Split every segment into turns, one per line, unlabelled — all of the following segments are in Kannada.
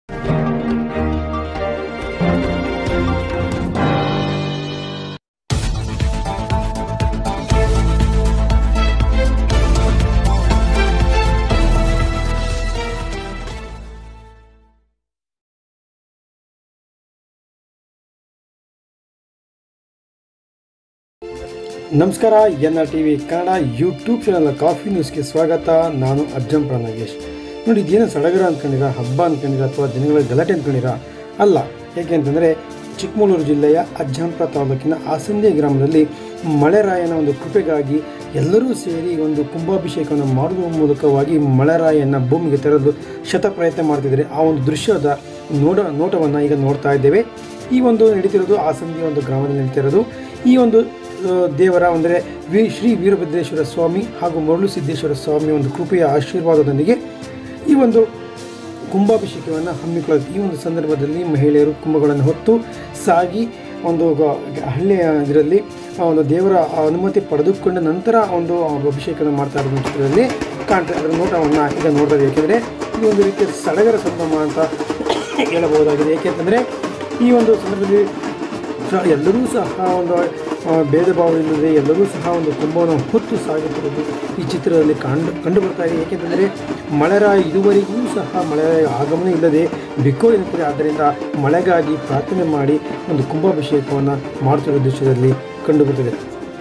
ನಮಸ್ಕಾರ N R T V Kannada YouTube channel coffee ನ್ಯೂಸ್ಗೆ ಸ್ವಾಗತ ನಾನು ಅಜ್ಜಂಪುರ ನಾಗೇಶ್ ನೋಡಿ ಇದೇನು ಸಡಗರ ಅಂದ್ಕೊಂಡಿರ ಹಬ್ಬ ಅಂದ್ಕೊಂಡಿರ ಅಥವಾ ದಿನಗಳ ಗಲಾಟೆ ಅಂದ್ಕೊಂಡಿರ ಅಲ್ಲ ಯಾಕೆ ಅಂತಂದರೆ ಚಿಕ್ಕಮಗಳೂರು ಜಿಲ್ಲೆಯ ಅಜ್ಜಂಪುರ ತಾಲೂಕಿನ ಆಸಂದಿ ಗ್ರಾಮದಲ್ಲಿ ಮಳೆರಾಯನ ಒಂದು ಕೃಪೆಗಾಗಿ ಎಲ್ಲರೂ ಸೇರಿ ಒಂದು ಕುಂಭಾಭಿಷೇಕವನ್ನು ಮಾಡುವ ಮೂಲಕವಾಗಿ ಮಳೆರಾಯನ ಭೂಮಿಗೆ ತರಲು ಶತ ಪ್ರಯತ್ನ ಮಾಡ್ತಿದ್ದಾರೆ ಆ ಒಂದು ದೃಶ್ಯದ ನೋಡ ನೋಟವನ್ನು ಈಗ ನೋಡ್ತಾ ಇದ್ದೇವೆ ಈ ಒಂದು ನಡೀತಿರೋದು ಆಸಂದಿ ಒಂದು ಗ್ರಾಮದಲ್ಲಿ ನಡೀತಿರೋದು ಈ ಒಂದು ಆ, ದೇವರ ಅಂದರೆ ವಿ ಶ್ರೀ ವೀರಭದ್ರೇಶ್ವರ ಸ್ವಾಮಿ ಹಾಗೂ ಮರಳು ಸಿದ್ದೇಶ್ವರ ಸ್ವಾಮಿ ಒಂದು ಕೃಪೆಯ ಆಶೀರ್ವಾದದೊಂದಿಗೆ ಈ ಒಂದು ಕುಂಭಾಭಿಷೇಕವನ್ನು ಹಮ್ಮಿಕೊಳ್ಳುತ್ತೆ ಈ ಒಂದು ಸಂದರ್ಭದಲ್ಲಿ ಮಹಿಳೆಯರು ಕುಂಭಗಳನ್ನು ಹೊತ್ತು ಸಾಗಿ ಒಂದು ಗ- ಹಳ್ಳಿಯ ಇದರಲ್ಲಿ ಆ ಒಂದು ದೇವರ ಅನುಮತಿ ಪಡೆದುಕೊಂಡ ನಂತರ ಒಂದು ಅಭಿಷೇಕನ ಮಾಡ್ತಾ ಇರೋ ಚಿತ್ರದಲ್ಲಿ ಕಾಣ್ತಾ ಅದರ ನೋಟವನ್ನು ಈಗ ನೋಡ್ತಾ ಇದ್ದೀವಿ ಏಕೆಂದರೆ ಇದು ಒಂದು ರೀತಿಯ ಸಡಗರ ಸಂಭ್ರಮ ಅಂತ ಹೇಳಬಹುದಾಗಿದೆ ಏಕೆಂತಂದರೆ ಈ ಒಂದು ಸಂದರ್ಭದಲ್ಲಿ ಸ- ಎಲ್ಲರೂ ಸಹ ಒಂದು ಆ, ಭೇದ ಭಾವ ಇಲ್ಲದೆ ಎಲ್ಲರೂ ಸಹ ಒಂದು ಕುಂಭವನ್ನು ಹೊತ್ತು ಸಾಗುತ್ತಿರೋದು ಈ ಚಿತ್ರದಲ್ಲಿ ಕಂಡು ಕಂಡು ಬರ್ತಾ ಇದೆ ಏಕೆಂದರೆ ಮಳೆರಾಯ ಇದುವರೆಗೂ ಸಹ ಮಳೆರಾಯ ಆಗಮನ ಇಲ್ಲದೆ ಬಿಕ್ಕೋ ಎನ್ನುತ್ತದೆ ಆದ್ದರಿಂದ ಮಳೆಗಾಗಿ ಪ್ರಾರ್ಥನೆ ಮಾಡಿ ಒಂದು ಕುಂಭಾಭಿಷೇಕವನ್ನು ಮಾಡುತ್ತಿರೋ ದೃಶ್ಯದಲ್ಲಿ ಕಂಡುಬರುತ್ತದೆ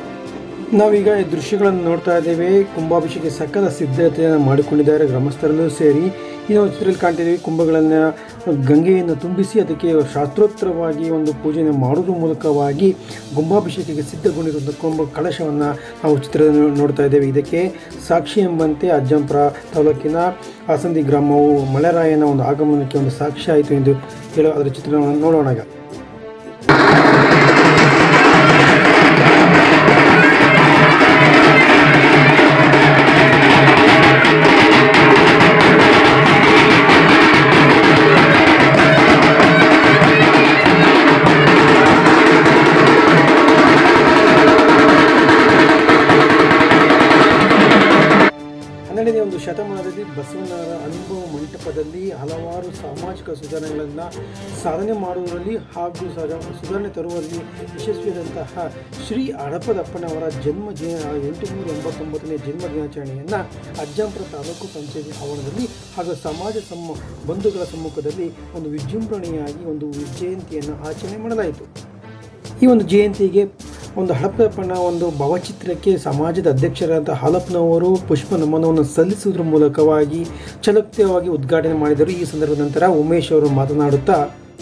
ನಾವೀಗ ಈ ದೃಶ್ಯಗಳನ್ನು ನೋಡ್ತಾ ಇದ್ದೇವೆ ಕುಂಭಾಭಿಷೇಕ ಸಕಲ ಸಿದ್ಧತೆಯನ್ನು ಮಾಡಿಕೊಂಡಿದ್ದಾರೆ ಗ್ರಾಮಸ್ಥರಲ್ಲೂ ಸೇರಿ ಈ ನಾವು ಚಿತ್ರದಲ್ಲಿ ಕಾಣ್ತಿದ್ದೀವಿ ಕುಂಭಗಳನ್ನು ಗಂಗೆಯನ್ನು ತುಂಬಿಸಿ ಅದಕ್ಕೆ ಶಾಸ್ತ್ರೋತ್ತರವಾಗಿ ಒಂದು ಪೂಜೆಯನ್ನು ಮಾಡುವುದ್ರ ಮೂಲಕವಾಗಿ ಕುಂಭಾಭಿಷೇಕಕ್ಕೆ ಸಿದ್ಧಗೊಂಡಿರುವಂಥ ಕುಂಭ ಕಳಶವನ್ನು ನಾವು ಚಿತ್ರದಲ್ಲಿ ನೋಡ್ತಾ ಇದ್ದೇವೆ ಇದಕ್ಕೆ ಸಾಕ್ಷಿ ಎಂಬಂತೆ ಅಜ್ಜಂಪುರ ತಾಲೂಕಿನ ಆಸಂದಿ ಗ್ರಾಮವು ಮಳೆರಾಯನ ಒಂದು ಆಗಮನಕ್ಕೆ ಒಂದು ಸಾಕ್ಷಿ ಆಯಿತು ಎಂದು ಹೇಳುವ ಅದರ ಚಿತ್ರಣವನ್ನು ನೋಡೋಣ ಈಗ ಹನ್ನೆರಡನೇ ಒಂದು ಶತಮಾನದಲ್ಲಿ ಬಸವಣ್ಣವರ ಅನುಭವ ಮಂಟಪದಲ್ಲಿ ಹಲವಾರು ಸಾಮಾಜಿಕ ಸುಧಾರಣೆಗಳನ್ನು ಸಾಧನೆ ಮಾಡುವುದರಲ್ಲಿ ಹಾಗೂ ಸರ- ಸುಧಾರಣೆ ತರುವಲ್ಲಿ ಯಶಸ್ವಿಯಾದಂತಹ ಶ್ರೀ ಹಡಪದಪ್ಪನವರ ಜನ್ಮ ದಿನ ಎಂಟುನೂರ ಎಂಬತ್ತೊಂಬತ್ತನೇ ಜನ್ಮ ದಿನಾಚರಣೆಯನ್ನು ಅಜ್ಜಂಪುರ ತಾಲೂಕು ಪಂಚಾಯತಿ ಆವರಣದಲ್ಲಿ ಹಾಗೂ ಸಮಾಜ ಸಮ್ಮ ಬಂಧುಗಳ ಸಮ್ಮುಖದಲ್ಲಿ ಒಂದು ವಿಜೃಂಭಣೆಯಾಗಿ ಒಂದು ಜಯಂತಿಯನ್ನು ಆಚರಣೆ ಮಾಡಲಾಯಿತು ಈ ಒಂದು ಜಯಂತಿಗೆ ಒಂದು ಹಳಪ್ಪನ ಒಂದು ಭಾವಚಿತ್ರಕ್ಕೆ ಸಮಾಜದ ಅಧ್ಯಕ್ಷರಾದ ಹಾಲಪ್ಪನವರು ಪುಷ್ಪ ನಮನವನ್ನು ಸಲ್ಲಿಸುವುದರ ಮೂಲಕವಾಗಿ ಚಲಕ್ತಿಯವಾಗಿ ಉದ್ಘಾಟನೆ ಮಾಡಿದರು ಈ ಸಂದರ್ಭದ ನಂತರ ಉಮೇಶ್ ಅವರು ಮಾತನಾಡುತ್ತಾ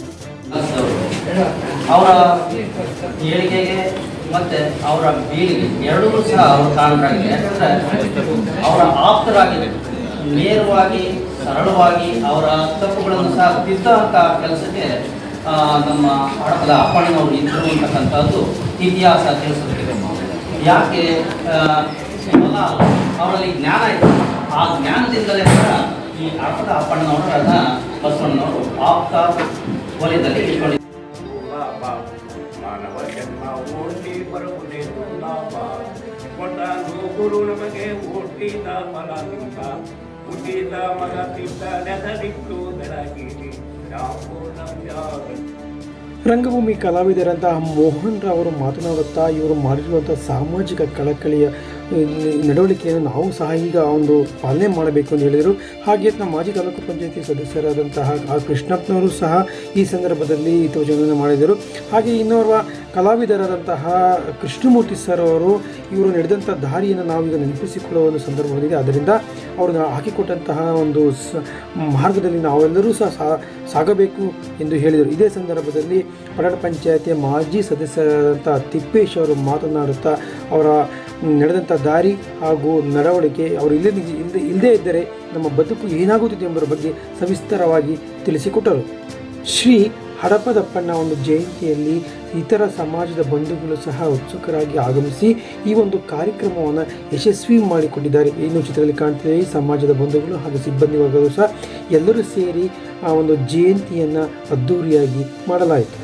ಅವರ ಏಳಿಗೆಗೆ ಮತ್ತೆ ಅವರ ಬೀಳಿಗೆ ಎರಡೂ ಸಹ ಅವರು ಕಾರಣರಾಗಿದೆ ಯಾಕಂದ್ರೆ ಅವರ ಆಪ್ತರಾಗಿದೆ ನೇರವಾಗಿ ಸರಳವಾಗಿ ಅವರ ತಪ್ಪುಗಳನ್ನು ಸಹ ತಿದ್ದುವಂಥ ಕೆಲಸಕ್ಕೆ ಆ, ನಮ್ಮ ಹಡಪದ ಅಪ್ಪಣ್ಣನವರು ಇದ್ದರು ಅಂತಕ್ಕಂಥದ್ದು ಇತಿಹಾಸ ತಿಳಿಸುತ್ತೆ ಯಾಕೆ ಆ, ಎಲ್ಲ ಅವರಲ್ಲಿ ಜ್ಞಾನ ಇದೆ ಆ ಜ್ಞಾನದಿಂದಲೇ ಸಹ ಈ ಹಡಪದ ಅಪ್ಪಣ್ಣನವರನ್ನ ಬಸವಣ್ಣನವರು ಆಪ್ತ ವಲಯದಲ್ಲಿ ಇಟ್ಕೊಂಡಿದ್ದಾರೆ
ಲಾಭ ಮಾನವ ಜನ್ಮ ಓಟಿ ಬರುವುದೇ ಲಾಭ ಕೊಟ್ಟಾನು ಗುರು ನಮಗೆ ಹುಟ್ಟಿದ ಫಲ ತಿಂತ ಹುಟ್ಟಿದ ಮಗ ತಿಂತ ನೆಸರಿಟ್ಟು ಬೆಳಗಿರಿ ಯಾವ ನಮ್ಯಾಗ
ರಂಗಭೂಮಿ ಕಲಾವಿದರಂತಹ ಮೋಹನ್ ರಾವ್ ಮಾತನಾಡುತ್ತಾ ಇವರು ಮಾಡಿರುವಂಥ ಸಾಮಾಜಿಕ ಕಳಕಳಿಯ ಆ, ನಡವಳಿಕೆಯನ್ನು ನಾವು ಸಹ ಈಗ ಒಂದು ಪಾಲನೆ ಮಾಡಬೇಕು ಅಂತ ಹೇಳಿದರು ಹಾಗೆ ನಮ್ಮ ಮಾಜಿ ತಾಲೂಕು ಪಂಚಾಯತಿ ಸದಸ್ಯರಾದಂತಹ ಆರ್ ಕೃಷ್ಣಪ್ಪನವರು ಸಹ ಈ ಸಂದರ್ಭದಲ್ಲಿ ಧ್ವಜವನ್ನು ಮಾಡಿದರು ಹಾಗೆ ಇನ್ನೋರ್ವ ಕಲಾವಿದರಾದಂತಹ ಕೃಷ್ಣಮೂರ್ತಿ ಸರ್ ಅವರು ಇವರು ನಡೆದಂಥ ದಾರಿಯನ್ನು ನಾವೀಗ ನೆನಪಿಸಿಕೊಳ್ಳುವ ಒಂದು ಸಂದರ್ಭ ಬಂದಿದೆ ಅದರಿಂದ ಅವರು ಹಾಕಿಕೊಟ್ಟಂತಹ ಒಂದು ಸ ಮಾರ್ಗದಲ್ಲಿ ನಾವೆಲ್ಲರೂ ಸಹ ಸಾ- ಸಾಗಬೇಕು ಎಂದು ಹೇಳಿದರು ಇದೇ ಸಂದರ್ಭದಲ್ಲಿ ಪಟ್ಟಣ ಪಂಚಾಯತಿಯ ಮಾಜಿ ಸದಸ್ಯರಾದಂಥ ತಿಪ್ಪೇಶ್ ಅವರು ಮಾತನಾಡುತ್ತಾ ಅವರ ನಡೆದಂಥ ದಾರಿ ಹಾಗೂ ನಡವಳಿಕೆ ಅವರು ಇಲ್ಲದೆ ಇಲ್ಲದೆ ಇಲ್ಲದೇ ಇದ್ದರೆ ನಮ್ಮ ಬದುಕು ಏನಾಗುತ್ತಿದೆ ಎಂಬುದರ ಬಗ್ಗೆ ಸವಿಸ್ತರವಾಗಿ ತಿಳಿಸಿಕೊಟ್ಟರು ಶ್ರೀ ಹಡಪದಪ್ಪನ ಒಂದು ಜಯಂತಿಯಲ್ಲಿ ಇತರ ಸಮಾಜದ ಬಂಧುಗಳು ಸಹ ಉತ್ಸುಕರಾಗಿ ಆಗಮಿಸಿ ಈ ಒಂದು ಕಾರ್ಯಕ್ರಮವನ್ನು ಯಶಸ್ವಿ ಮಾಡಿಕೊಂಡಿದ್ದಾರೆ ಇನ್ನು ಚಿತ್ರದಲ್ಲಿ ಕಾಣ್ತಿದೆ ಈ ಸಮಾಜದ ಬಂಧುಗಳು ಹಾಗೂ ಸಿಬ್ಬಂದಿ ವರ್ಗಗಳು ಸಹ ಎಲ್ಲರೂ ಸೇರಿ ಆ ಒಂದು ಜಯಂತಿಯನ್ನು ಅದ್ಧೂರಿಯಾಗಿ ಮಾಡಲಾಯಿತು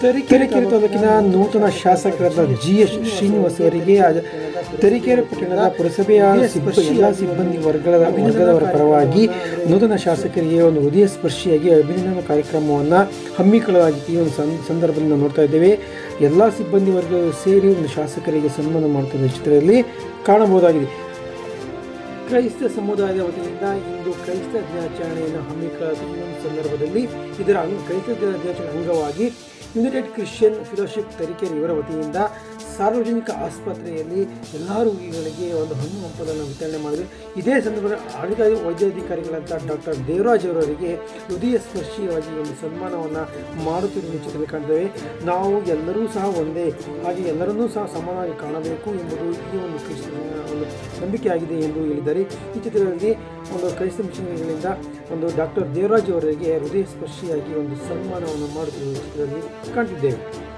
ತರೀಕೆರೆ ತಾಲೂಕಿನ ನೂತನ ಶಾಸಕರಾದ ಜಿ ಎಸ್ ಶ್ರೀನಿವಾಸ್ ಅವರಿಗೆ ಅದ- ತರೀಕೆರೆ ಪಟ್ಟಣದ ಪುರಸಭೆಯ ಸಿಬ್ಬ- ಎಲ್ಲ ಸಿಬ್ಬಂದಿ ವರ್ಗದ ವರ್ಗದವರ ಪರವಾಗಿ ನೂತನ ಶಾಸಕರಿಗೆ ಒಂದು ಹೃದಯ ಸ್ಪರ್ಶಿಯಾಗಿ ಅಭಿನಂದನಾ ಕಾರ್ಯಕ್ರಮವನ್ನು ಹಮ್ಮಿಕೊಳ್ಳಲಾಗಿತ್ತು ಈ ಒಂದು ಸಂ- ಸಂದರ್ಭದಲ್ಲಿ ನಾವು ನೋಡ್ತಾ ಇದ್ದೇವೆ ಎಲ್ಲ ಸಿಬ್ಬಂದಿ ವರ್ಗ ಸೇರಿ ಒಂದು ಶಾಸಕರಿಗೆ ಸನ್ಮಾನ ಮಾಡ್ತಿರುವ ಚಿತ್ರದಲ್ಲಿ ಕಾಣಬಹುದಾಗಿದೆ ಕ್ರೈಸ್ತ ಸಮುದಾಯದ ವತಿಯಿಂದ ಇಂದು ಕ್ರೈಸ್ತ ದಿನಾಚರಣೆಯನ್ನು ಹಮ್ಮಿಕೊಳ್ಳಲಾದ ಈ ಒಂದು ಸಂದರ್ಭದಲ್ಲಿ ಇದರ ಅಂಗ ಕ್ರೈಸ್ತ ದಿನಾಚರಣೆ ಅಂಗವಾಗಿ ಯುನೈಟೆಡ್ ಕ್ರಿಶ್ಚಿಯನ್ ಫೆಲೋಶಿಪ್ ತರೀಕೆರೆ ಇವರ ವತಿಯಿಂದ ಸಾರ್ವಜನಿಕ ಆಸ್ಪತ್ರೆಯಲ್ಲಿ ಎಲ್ಲ ರೋಗಿಗಳಿಗೆ ಒಂದು ಹಣ್ಣು ಹಂಪಲನ್ನು ವಿತರಣೆ ಮಾಡಿದ್ರು ಇದೇ ಸಂದರ್ಭದಲ್ಲಿ ಆಡಳಿತ ವೈದ್ಯಾಧಿಕಾರಿಗಳಂತ ಡಾಕ್ಟರ್ ದೇವರಾಜ್ ಅವರವರಿಗೆ ಹೃದಯ ಸ್ಪರ್ಶಿಯಾಗಿ ಒಂದು ಸನ್ಮಾನವನ್ನು ಮಾಡುತ್ತಿರುವ ಚಿತ್ರದಲ್ಲಿ ಕಾಣ್ತೇವೆ ನಾವು ಎಲ್ಲರೂ ಸಹ ಒಂದೇ ಹಾಗೆ ಎಲ್ಲರನ್ನೂ ಸಹ ಸಮಾನವಾಗಿ ಕಾಣಬೇಕು ಎಂಬುದು ಈ ಒಂದು ಕ್ರಿಶ್ಚಿಯನ್ ಒಂದು ನಂಬಿಕೆಯಾಗಿದೆ ಎಂದು ಹೇಳಿದ್ದಾರೆ ಈ ಚಿತ್ರದಲ್ಲಿ ಒಂದು ಕ್ರೈಸ್ತ ಮಿಷನರಿಗಳಿಂದ ಒಂದು ಡಾಕ್ಟರ್ ದೇವರಾಜ್ ಅವರಿಗೆ ಹೃದಯ ಸ್ಪರ್ಶಿಯಾಗಿ ಒಂದು ಸನ್ಮಾನವನ್ನು ಮಾಡುತ್ತಿರುವ ಚಿತ್ರದಲ್ಲಿ ಕಾಣ್ತಿದ್ದೇವೆ